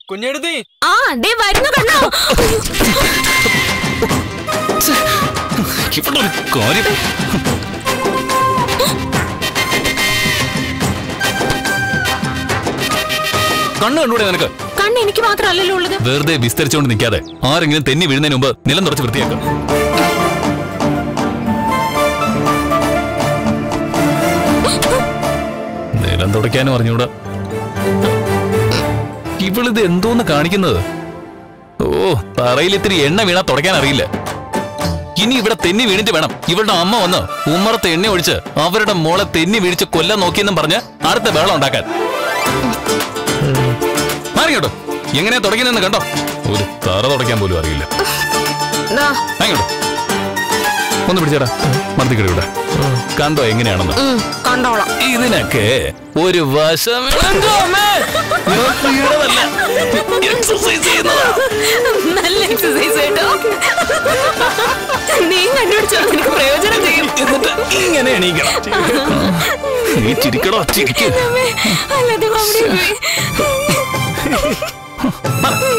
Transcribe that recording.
കുഞ്ഞെടുത്തി ആ ദേ വരുന്നു കണ്ണോ ഇവിടെ ഒരു കാര്യം കണ്ണു കണ്ടൂടെ നിനക്ക് കണ്ണ് എനിക്ക് മാത്രമല്ലല്ലോ ഉള്ളത് വെറുതെ വിസ്തരിച്ചുകൊണ്ട് നിൽക്കാതെ ആരെങ്കിലും തെന്നി വീഴുന്നതിന് മുമ്പ് നിലം തുറച്ച് വൃത്തിയാക്കാം നിലം തുടയ്ക്കാനും അറിഞ്ഞൂടാ ഇവളിത് എന്തോന്ന് കാണിക്കുന്നത് ഓ തറയിൽ ഇത്തിരി എണ്ണ വീണാ തുടയ്ക്കാൻ അറിയില്ല ഇനി ഇവിടെ തെന്നി വീണിട്ട് വേണം ഇവളുടെ അമ്മ വന്ന് ഉമ്മറത്ത് എണ്ണ ഒഴിച്ച് അവരുടെ മോളെ തെന്നി വീഴിച്ച് കൊല്ലാൻ നോക്കിയെന്നും പറഞ്ഞ് അടുത്ത ബഹളം ഉണ്ടാക്കാൻ മാറി കേട്ടോ എങ്ങനെയാ തുടങ്ങിയെന്ന് കണ്ടോ ഒരു തറ തുടയ്ക്കാൻ പോലും അറിയില്ല ദാ, അങ്ങോട്ടോ ഒന്ന് പിടിച്ചേടാ മർദ്ദിക്കടി ഇവിടെ കണ്ടോ എങ്ങനെയാണെന്ന് ഉം, കണ്ടോളാം ഇതിനൊക്കെ ഒരു വശം എക്സസൈസ് ചെയ്യുന്നതാ നല്ല എക്സസൈസ് കേട്ടോ നീ കണ്ടുപിടിച്ചോ നിനക്ക് പ്രയോജനം ചെയ്യും എന്നിട്ട് ഇങ്ങനെ എണീക്കണം നീ ചിരിക്കടോ ചിരിക്ക് അല്ലാതെ കോമഡി പോയി ആ,